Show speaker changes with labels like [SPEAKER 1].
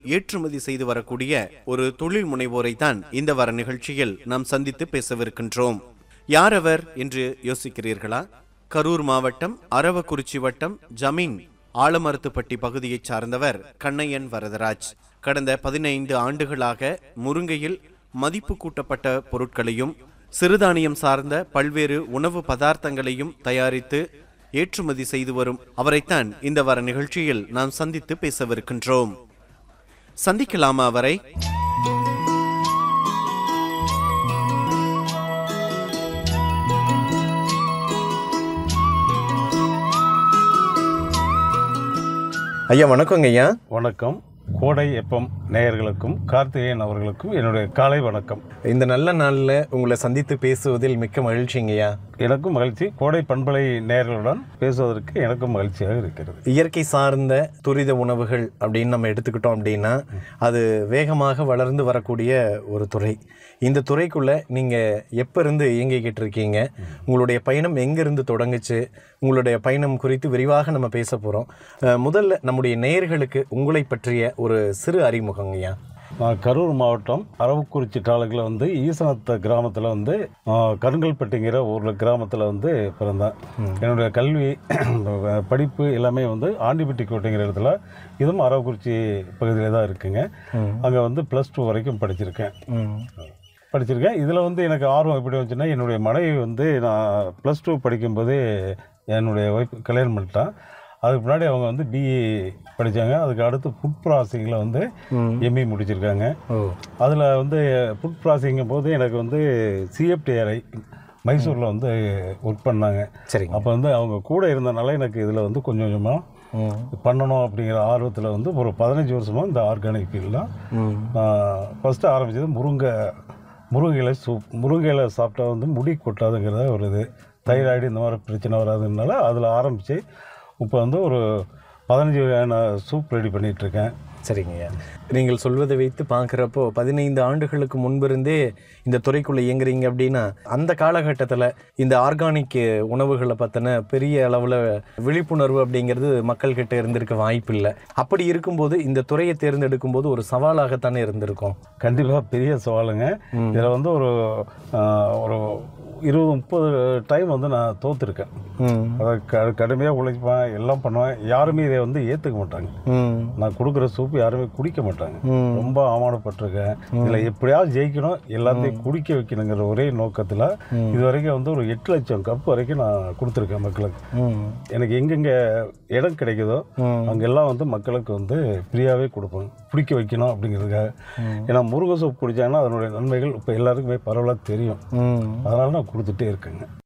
[SPEAKER 1] ஏற்றுமதி செய்து வரக்கூடிய ஒரு தொழில் முனைவோரை தான் இந்த வார நிகழ்ச்சியில் நாம் சந்தித்து பேசவிருக்கின்றோம் யார் அவர் என்று யோசிக்கிறீர்களா கரூர் மாவட்டம் அரவக்குறிச்சி வட்டம் ஜமீன் ஆலமரத்துப்பட்டி பகுதியைச் சார்ந்தவர் கண்ணையன் வரதராஜ் கடந்த பதினைந்து ஆண்டுகளாக முருங்கையில் மதிப்பு கூட்டப்பட்ட பொருட்களையும் சிறுதானியம் சார்ந்த பல்வேறு உணவு பதார்த்தங்களையும் தயாரித்து ஏற்றுமதி செய்து வரும் அவரைத்தான் இந்த வார நிகழ்ச்சியில் நாம் சந்தித்து பேசவிருக்கின்றோம் சந்திக்கலாமா அவரை ஐயா வணக்கங்க ஐயா
[SPEAKER 2] வணக்கம் கோடை எப்பம் நேயர்களுக்கும் கார்த்திகேயன் அவர்களுக்கும் என்னுடைய காலை வணக்கம்
[SPEAKER 1] இந்த நல்ல நாளில் உங்களை சந்தித்து பேசுவதில் மிக்க மகிழ்ச்சிங்க ஐயா
[SPEAKER 2] எனக்கும் மகிழ்ச்சி கோடை பண்பலை நேயர்களுடன் பேசுவதற்கு எனக்கும் மகிழ்ச்சியாக இருக்கிறது
[SPEAKER 1] இயற்கை சார்ந்த துரித உணவுகள் அப்படின்னு நம்ம எடுத்துக்கிட்டோம் அப்படின்னா அது வேகமாக வளர்ந்து வரக்கூடிய ஒரு துறை இந்த துறைக்குள்ள நீங்க எப்ப இருந்து இயங்கிக்கிட்டு இருக்கீங்க உங்களுடைய பயணம் எங்கிருந்து தொடங்குச்சு உங்களுடைய பயணம் குறித்து விரிவாக நம்ம பேச போறோம் அஹ், முதல்ல நம்முடைய நேயர்களுக்கு உங்களை பற்றிய ஒரு சிறு அறிமுகங்கய்யா
[SPEAKER 2] நான் கரூர் மாவட்டம் அரவக்குறிச்சி தாலுக்கில் வந்து ஈசனத்த கிராமத்தில் வந்து ஆ, கருங்கல்பட்டிங்கிற ஊரில் கிராமத்தில் வந்து பிறந்தேன் என்னுடைய கல்வி படிப்பு எல்லாமே வந்து ஆண்டிப்பட்டி கோட்டைங்கிற இடத்துல இதுவும் அரவக்குறிச்சி பகுதியில் தான் இருக்குங்க அங்கே வந்து ப்ளஸ் டூ வரைக்கும் படிச்சிருக்கேன் படிச்சிருக்கேன் இதில் வந்து எனக்கு ஆர்வம் எப்படி வந்துச்சுன்னா என்னுடைய மனைவி வந்து நான் ப்ளஸ் டூ படிக்கும்போதே என்னுடைய ஒய்ஃப் கல்யாணம் பண்ணிட்டான் அதுக்கு முன்னாடி அவங்க வந்து பிஏ படித்தாங்க அதுக்கு அடுத்து ஃபுட் ப்ராசஸிங்கில் வந்து எம்இ முடிச்சிருக்காங்க
[SPEAKER 1] ஓ
[SPEAKER 2] அதில் வந்து ஃபுட் ப்ராசஸிங்கும் போது எனக்கு வந்து சிஎஃப்டிஆர்ஐ மைசூரில் வந்து ஒர்க் பண்ணாங்க
[SPEAKER 1] சரிங்க
[SPEAKER 2] அப்போ வந்து அவங்க கூட இருந்தனால எனக்கு இதில் வந்து கொஞ்சம் கொஞ்சமாக பண்ணணும் அப்படிங்கிற ஆர்வத்தில் வந்து ஒரு பதினஞ்சு வருஷமாக இந்த ஆர்கானிக் ஃபீல்டில்
[SPEAKER 1] ம்
[SPEAKER 2] நான் ஃபஸ்ட்டு ஆரம்பித்தது முருங்கை முருங்கையில சூப் முருங்கையில சாப்பிட்டா வந்து முடி கொட்டாதுங்கிறத ஒரு இது தைராய்டு இந்த மாதிரி பிரச்சனை வராதுனால அதில் ஆரம்பித்து இப்போ வந்து ஒரு பதினஞ்சு வகையான சூப் ரெடி பண்ணிகிட்ருக்கேன்
[SPEAKER 1] சரிங்கய்யா நீங்கள் சொல்வதை வைத்து பார்க்குறப்போ பதினைந்து ஆண்டுகளுக்கு முன்பிருந்தே இந்த துறைக்குள்ளே இயங்குறீங்க அப்படின்னா அந்த காலகட்டத்தில் இந்த ஆர்கானிக் உணவுகளை பற்றின பெரிய அளவில் விழிப்புணர்வு அப்படிங்கிறது மக்கள்கிட்ட இருந்திருக்க வாய்ப்பு இல்லை அப்படி இருக்கும்போது இந்த துறையை தேர்ந்தெடுக்கும் போது ஒரு சவாலாகத்தானே இருந்திருக்கும்
[SPEAKER 2] கண்டிப்பாக பெரிய சவாலுங்க இதில் வந்து ஒரு ஆஹ், ஒரு இருபது முப்பது டைம் வந்து நான் தோற்றுருக்கேன்
[SPEAKER 1] ம்
[SPEAKER 2] அதை க கடுமையாக உழைப்பேன் எல்லாம் பண்ணுவேன் யாருமே இதை வந்து ஏற்றுக்க மாட்டாங்க
[SPEAKER 1] ம்
[SPEAKER 2] நான் கொடுக்குற சூப் யாருமே குடிக்க மாட்டாங்க
[SPEAKER 1] ம்.
[SPEAKER 2] ரொம்ப அவமானப்பட்டிருக்கேன் இதில் எப்படியாவது ஜெயிக்கணும் எல்லாத்தையும் குடிக்க வைக்கணுங்கிற ஒரே நோக்கத்தில் இது வரைக்கும் வந்து ஒரு எட்டு லட்சம் கப் வரைக்கும் நான் கொடுத்துருக்கேன் மக்களுக்கு
[SPEAKER 1] ம்
[SPEAKER 2] எனக்கு எங்கெங்கே இடம் கிடைக்குதோ
[SPEAKER 1] ம்.
[SPEAKER 2] அங்கெல்லாம் வந்து மக்களுக்கு வந்து ஃப்ரீயாகவே கொடுப்பேன் பிடிக்க வைக்கணும் அப்படிங்கிறதுக்காக ஏன்னா முருங்கை சூப் குடித்தாங்கன்னா அதனுடைய நன்மைகள் இப்போ எல்லாருக்குமே பரவலாக தெரியும்
[SPEAKER 1] ம்
[SPEAKER 2] அதனால நான் கொடுத்துட்டே இருக்கேங்க